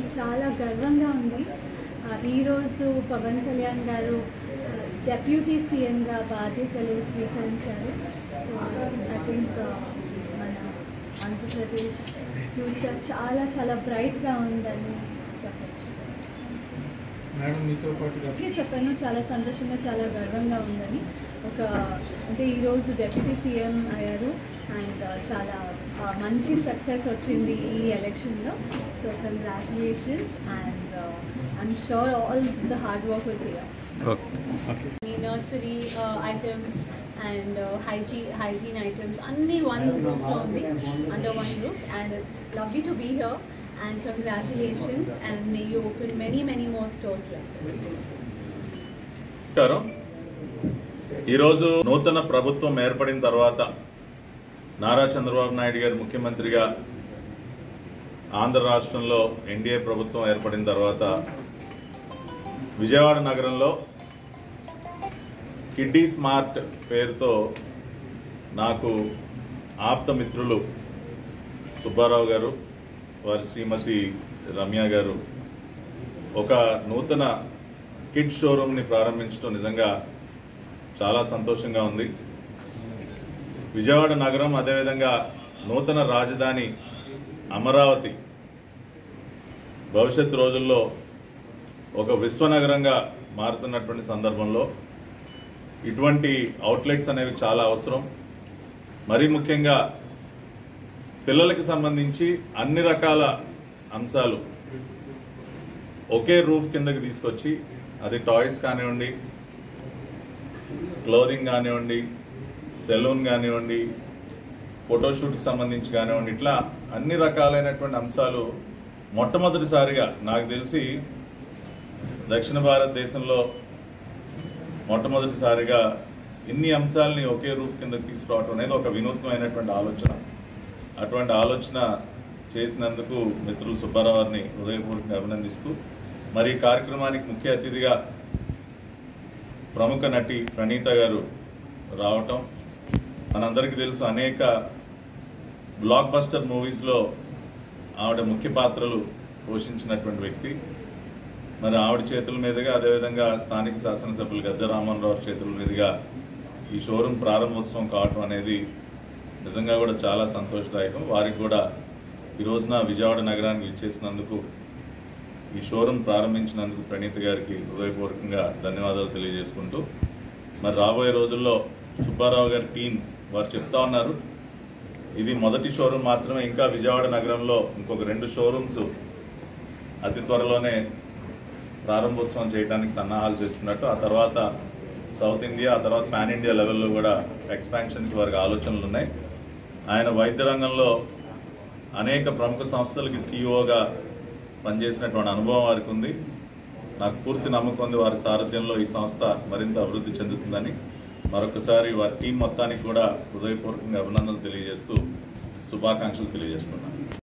చాలా గర్వంగా ఉంది ఆ, ఈరోజు పవన్ కళ్యాణ్ గారు డెప్యూటీ సీఎంగా బాధ్యతలు స్వీకరించారు సో ఐ థింక్ మన ఆంధ్రప్రదేశ్ ఫ్యూచర్ చాలా చాలా బ్రైట్గా ఉందని చెప్పచ్చు మేడం మీతో పాటుగా అందుకే చెప్పాను చాలా సంతోషంగా చాలా గర్వంగా ఉందని ఒక అంటే ఈరోజు డెప్యూటీ సీఎం అయ్యారు అండ్ చాలా ఆ, మంచి సక్సెస్ వచ్చింది ఈ ఎలక్షన్లో so congratulations and I'm sure all the hard work will clear okay మీ nursery items and hygie hygiene items అన్నీ వన్ రూఫ్లో ఉంది under one roof and it's lovely to be here and congratulations and may you open many many more stores like నమస్కారం ఈరోజు నూతన ప్రభుత్వం ఏర్పడిన తర్వాత నారా చంద్రబాబు నాయుడు గారు ముఖ్యమంత్రిగా ఆంధ్ర రాష్ట్రంలో ఎన్డీఏ ప్రభుత్వం ఏర్పడిన తర్వాత విజయవాడ నగరంలో కిడ్డీ స్మార్ట్ పేరుతో నాకు ఆప్త మిత్రులు సుబ్బారావు గారు వారి శ్రీమతి రమ్య గారు ఒక నూతన కిడ్ షోరూమ్ని ప్రారంభించడం నిజంగా చాలా సంతోషంగా ఉంది విజయవాడ నగరం అదేవిధంగా నూతన రాజధాని అమరావతి భవిష్యత్ రోజుల్లో ఒక విశ్వనగరంగా మారుతున్నటువంటి సందర్భంలో ఇటువంటి అవుట్లెట్స్ అనేవి చాలా అవసరం మరీ ముఖ్యంగా పిల్లలకి సంబంధించి అన్ని రకాల అంశాలు ఒకే రూఫ్ కిందకి తీసుకొచ్చి అది టాయ్స్ కానివ్వండి క్లోరింగ్ కానివ్వండి సెలూన్ కానివ్వండి ఫోటోషూట్కి సంబంధించి కానివ్వండి ఇట్లా అన్ని రకాలైనటువంటి అంశాలు మొట్టమొదటిసారిగా నాకు తెలిసి దక్షిణ భారతదేశంలో మొట్టమొదటిసారిగా ఇన్ని అంశాలని ఒకే రూఫ్ కిందకి తీసుకురావడం అనేది ఒక వినూత్నమైనటువంటి ఆలోచన అటువంటి ఆలోచన చేసినందుకు మిత్రులు సుబ్బారావు గారిని హృదయపూర్వకంగా అభినందిస్తూ మరి ఈ కార్యక్రమానికి ముఖ్య అతిథిగా ప్రముఖ నటి ప్రణీత గారు రావటం మనందరికీ తెలుసు అనేక బ్లాక్ బస్టర్ మూవీస్లో ఆవిడ ముఖ్య పాత్రలు పోషించినటువంటి వ్యక్తి మరి ఆవిడ చేతుల మీదుగా అదేవిధంగా స్థానిక శాసనసభ్యులు గద్ద రామన్రావు చేతుల మీదుగా ఈ షోరూమ్ ప్రారంభోత్సవం కావటం అనేది నిజంగా కూడా చాలా సంతోషదాయకం వారికి కూడా ఈ రోజున విజయవాడ నగరానికి ఇచ్చేసినందుకు ఈ షోరూమ్ ప్రారంభించినందుకు ప్రణీత్ గారికి హృదయపూర్వకంగా ధన్యవాదాలు తెలియజేసుకుంటూ మరి రాబోయే రోజుల్లో సుబ్బారావు గారి టీం వారు చెప్తా ఉన్నారు ఇది మొదటి షోరూమ్ మాత్రమే ఇంకా విజయవాడ నగరంలో ఇంకొక రెండు షోరూమ్స్ అతి త్వరలోనే ప్రారంభోత్సవం చేయడానికి సన్నాహాలు చేస్తున్నట్టు ఆ తర్వాత సౌత్ ఇండియా ఆ తర్వాత పాన్ ఇండియా లెవెల్లో కూడా ఎక్స్పాన్షన్కి వారికి ఆలోచనలు ఉన్నాయి ఆయన వైద్య రంగంలో అనేక ప్రముఖ సంస్థలకి సీఈఓగా పనిచేసినటువంటి అనుభవం వారికి ఉంది నాకు పూర్తి నమ్మకం ఉంది వారి సారథ్యంలో ఈ సంస్థ మరింత అభివృద్ధి చెందుతుందని మరొకసారి వారి టీం మొత్తానికి కూడా హృదయపూర్వకంగా అభినందనలు తెలియజేస్తూ శుభాకాంక్షలు తెలియజేస్తున్నాను